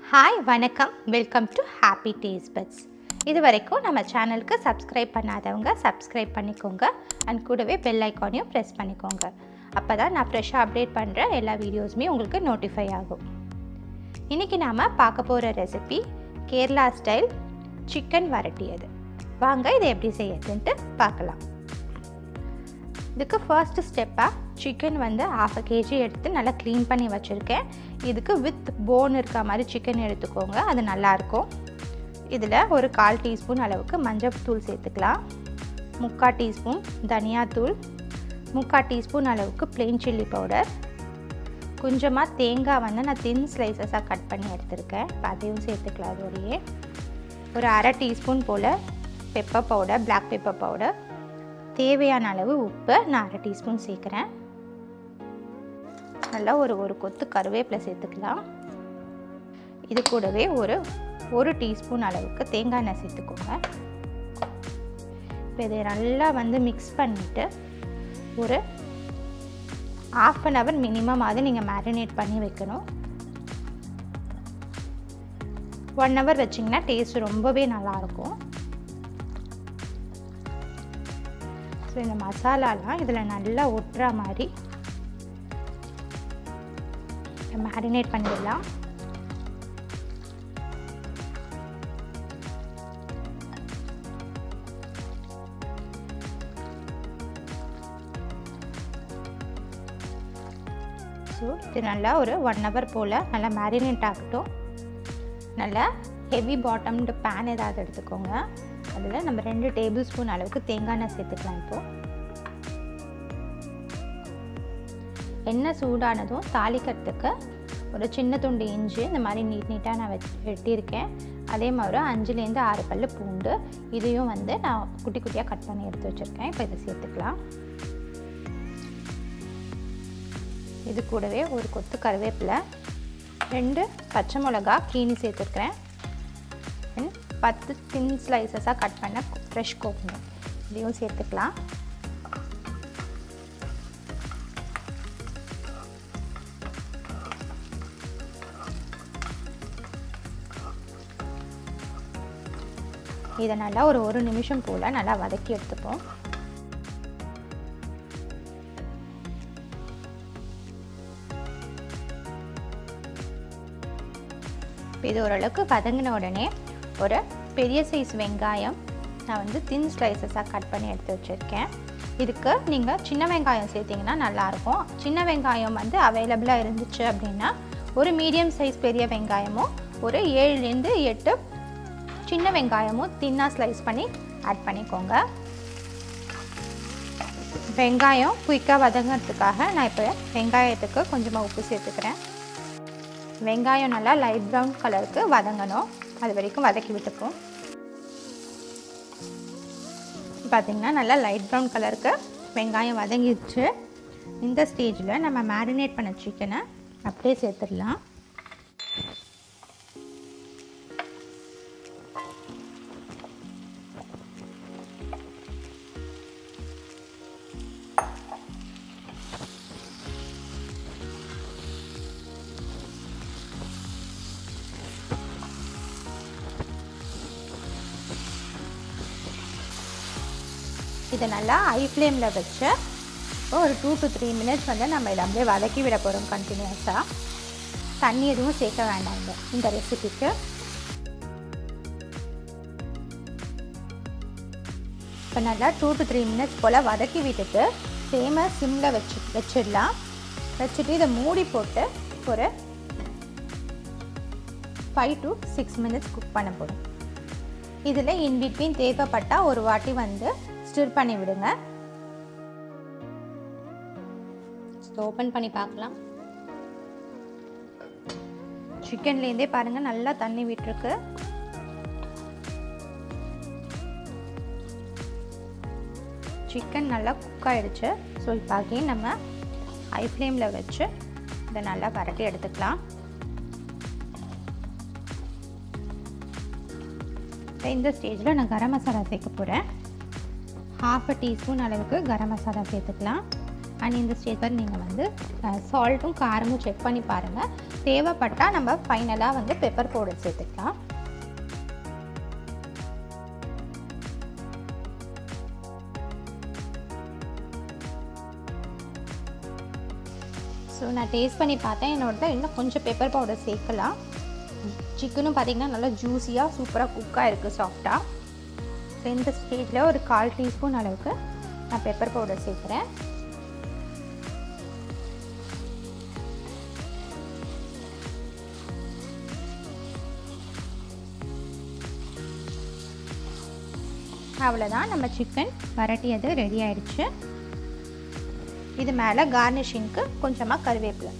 hi வணக்கம் welcome to happy taste buds இது வரைக்கும் நம்ம சேனலுக்கு சப்ஸ்கிரைப் பண்ணாதவங்க சப்ஸ்கிரைப் பண்ணிக்கோங்க அண்ட் கூடவே பெல் ஐக்கானையும் ப்ரெஸ் பண்ணிக்கோங்க அப்போ தான் நான் ஃப்ரெஷ்ஷாக அப்டேட் பண்ணுற எல்லா வீடியோஸுமே உங்களுக்கு நோட்டிஃபை ஆகும் இன்றைக்கி நாம் பார்க்க போகிற ரெசிபி கேரளா ஸ்டைல் சிக்கன் வரட்டியது வாங்க இதை எப்படி செய்யறதுன்ட்டு பார்க்கலாம் இதுக்கு ஃபர்ஸ்ட் ஸ்டெப்பாக சிக்கன் வந்து ஆஃப் அ கேஜி எடுத்து நல்லா க்ளீன் பண்ணி வச்சுருக்கேன் இதுக்கு வித் போன் இருக்க மாதிரி சிக்கன் எடுத்துக்கோங்க அது நல்லாயிருக்கும் இதில் ஒரு கால் டீஸ்பூன் அளவுக்கு மஞ்சள் தூள் சேர்த்துக்கலாம் முக்கால் டீஸ்பூன் தனியாத்தூள் முக்கால் டீஸ்பூன் அளவுக்கு பிளெயின் சில்லி பவுடர் கொஞ்சமாக தேங்காய் வந்து நான் தின் ஸ்லைசஸாக கட் பண்ணி எடுத்திருக்கேன் அதையும் சேர்த்துக்கலாம் அதோடையே ஒரு அரை டீஸ்பூன் போல் pepper powder black pepper powder தேவையான அளவு உப்பு நான் அரை டீஸ்பூன் சேர்க்குறேன் நல்லா ஒரு ஒரு கொத்து கருவேப்பிலை சேர்த்துக்கலாம் இது கூடவே ஒரு ஒரு டீஸ்பூன் அளவுக்கு தேங்காய் எண்ணெய் சேர்த்துக்கோங்க இப்போ இதை நல்லா வந்து மிக்ஸ் பண்ணிவிட்டு ஒரு ஆஃப் அன் ஹவர் மினிமம் அது நீங்கள் மேரினேட் பண்ணி வைக்கணும் ஒன் ஹவர் வச்சிங்கன்னா டேஸ்ட் ரொம்பவே நல்லாயிருக்கும் ஸோ இந்த மசாலாலாம் இதில் நல்லா ஒட்டுற மாதிரி மேரினேட் பண்ணிடலாம் ஸோ இது நல்லா ஒரு ஒன் ஹவர் போல் நல்லா மேரினேட் ஆகட்டும் நல்லா ஹெவி பாட்டம்டு பேன் ஏதாவது எடுத்துக்கோங்க அதில் நம்ம ரெண்டு டேபிள் ஸ்பூன் அளவுக்கு தேங்காய் எண்ணெய் சேர்த்துக்கலாம் இப்போது எண்ணெய் சூடானதும் தாளிக்கிறதுக்கு ஒரு சின்ன துண்டு இஞ்சி இந்த மாதிரி நீட் நீட்டாக நான் வச்சு வெட்டியிருக்கேன் அதே மாதிரி அஞ்சுலேருந்து ஆறு பல் பூண்டு இதையும் வந்து நான் குட்டி குட்டியாக கட் பண்ணி எடுத்து வச்சுருக்கேன் இப்போ இதை சேர்த்துக்கலாம் இது கூடவே ஒரு கொத்து கருவேப்பிலை ரெண்டு பச்சை மிளகா கீனி சேர்த்துருக்குறேன் அண்ட் பத்து தின் ஸ்லைசஸாக கட் பண்ண ஃப்ரெஷ் கோகனட் இதையும் சேர்த்துக்கலாம் இதை நல்லா ஒரு ஒரு நிமிஷம் போல் நல்லா வதக்கி எடுத்துப்போம் இது ஓரளவுக்கு வதங்கின உடனே ஒரு பெரிய சைஸ் வெங்காயம் நான் வந்து தின் ஸ்லைசஸாக கட் பண்ணி எடுத்து வச்சுருக்கேன் இதுக்கு நீங்கள் சின்ன வெங்காயம் சேர்த்திங்கன்னா நல்லாயிருக்கும் சின்ன வெங்காயம் வந்து அவைலபிளாக இருந்துச்சு அப்படின்னா ஒரு மீடியம் சைஸ் பெரிய வெங்காயமும் ஒரு ஏழுலேருந்து எட்டு சின்ன வெங்காயமும் தின்னாக ஸ்லைஸ் பண்ணி ஆட் பண்ணிக்கோங்க வெங்காயம் குயிக்காக வதங்கிறதுக்காக நான் இப்போ வெங்காயத்துக்கு கொஞ்சமாக உப்பு சேர்த்துக்கிறேன் வெங்காயம் நல்லா லைட் ப்ரௌன் கலருக்கு வதங்கணும் அது வரைக்கும் வதக்கி விட்டுப்போம் பார்த்திங்கன்னா நல்லா லைட் ப்ரௌன் கலருக்கு வெங்காயம் வதங்கிடுச்சு இந்த ஸ்டேஜில் நம்ம மேரினேட் பண்ண சிக்கனை அப்படியே சேர்த்துடலாம் இதை நல்லா ஹை ஃப்ளேமில் வச்சு ஒரு டூ டு த்ரீ மினிட்ஸ் வந்து நம்ம இதை அப்படியே வதக்கி விட போகிறோம் கண்டினியூஸாக தண்ணி எதுவும் சேர்க்க வேண்டாங்க இந்த ரெசிபிக்கு இப்போ நல்லா டூ டு த்ரீ மினிட்ஸ் போல் வதக்கி விட்டுட்டு சேமை சிம்மில் வச்சு வச்சிடலாம் வச்சுட்டு இதை மூடி போட்டு ஒரு five to six minutes cook பண்ண போகிறோம் இதில் இன்பிட்வீன் தேவைப்பட்டால் ஒரு வாட்டி வந்து ஸ்டிர் பண்ணி விடுங்க ஓப்பன் பண்ணி பார்க்கலாம் சிக்கன்லேருந்தே பாருங்கள் நல்லா தண்ணி விட்டுருக்கு சிக்கன் நல்லா குக் ஆகிடுச்சு ஸோ இப்போ அகைன் நம்ம ஹை ஃப்ளேமில் வச்சு இதை நல்லா பரட்டி எடுத்துக்கலாம் இந்த ஸ்டேஜில் நான் கரம் மசாலா சேர்க்க போகிறேன் ஹாஃப் அ டீஸ்பூன் அளவுக்கு கரம் மசாலா சேர்த்துக்கலாம் அண்ட் இந்த ஸ்டேஜில் நீங்கள் வந்து சால்ட்டும் காரமும் செக் பண்ணி பாருங்கள் தேவைப்பட்டால் நம்ம ஃபைனலாக வந்து பெப்பர் பவுடர் சேர்த்துக்கலாம் ஸோ நான் டேஸ்ட் பண்ணி பார்த்தேன் என்னோட இன்னும் கொஞ்சம் பெப்பர் பவுடர் சேர்க்கலாம் சிக்கனும் பார்த்திங்கன்னா நல்லா ஜூஸியாக சூப்பராக குக்காக இருக்குது சாஃப்டாக ஸோ இந்த ஸ்டேஜில் ஒரு கால் டீஸ்பூன் அளவுக்கு நான் பெப்பர் பவுடர் சேர்க்குறேன் அவ்வளோதான் நம்ம சிக்கன் வரட்டியது ரெடி ஆயிடுச்சு இது மேலே கார்னிஷிங்க்கு கொஞ்சமாக கருவேப்பிலை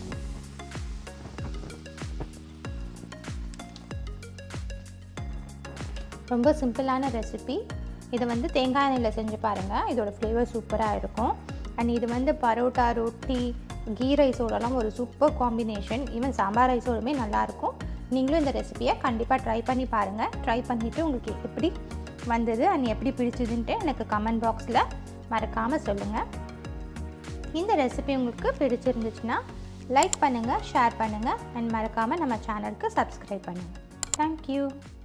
ரொம்ப சிம்பிளான ரெசிபி இதை வந்து தேங்காய் எண்ணெயில் செஞ்சு பாருங்கள் இதோட ஃப்ளேவர் சூப்பராக இருக்கும் அண்ட் இது வந்து பரோட்டா ரொட்டி கீ ரைஸோடலாம் ஒரு சூப்பர் காம்பினேஷன் ஈவன் சாம்பார் ரைஸோடுமே நல்லாயிருக்கும் நீங்களும் இந்த ரெசிபியை கண்டிப்பாக ட்ரை பண்ணி பாருங்கள் ட்ரை பண்ணிவிட்டு உங்களுக்கு எப்படி வந்தது அண்ட் எப்படி பிடிச்சதுன்ட்டு எனக்கு கமெண்ட் பாக்ஸில் மறக்காமல் சொல்லுங்கள் இந்த ரெசிபி உங்களுக்கு பிடிச்சிருந்துச்சுன்னா லைக் பண்ணுங்கள் ஷேர் பண்ணுங்கள் அண்ட் மறக்காமல் நம்ம சேனலுக்கு சப்ஸ்கிரைப் பண்ணுங்கள் தேங்க்யூ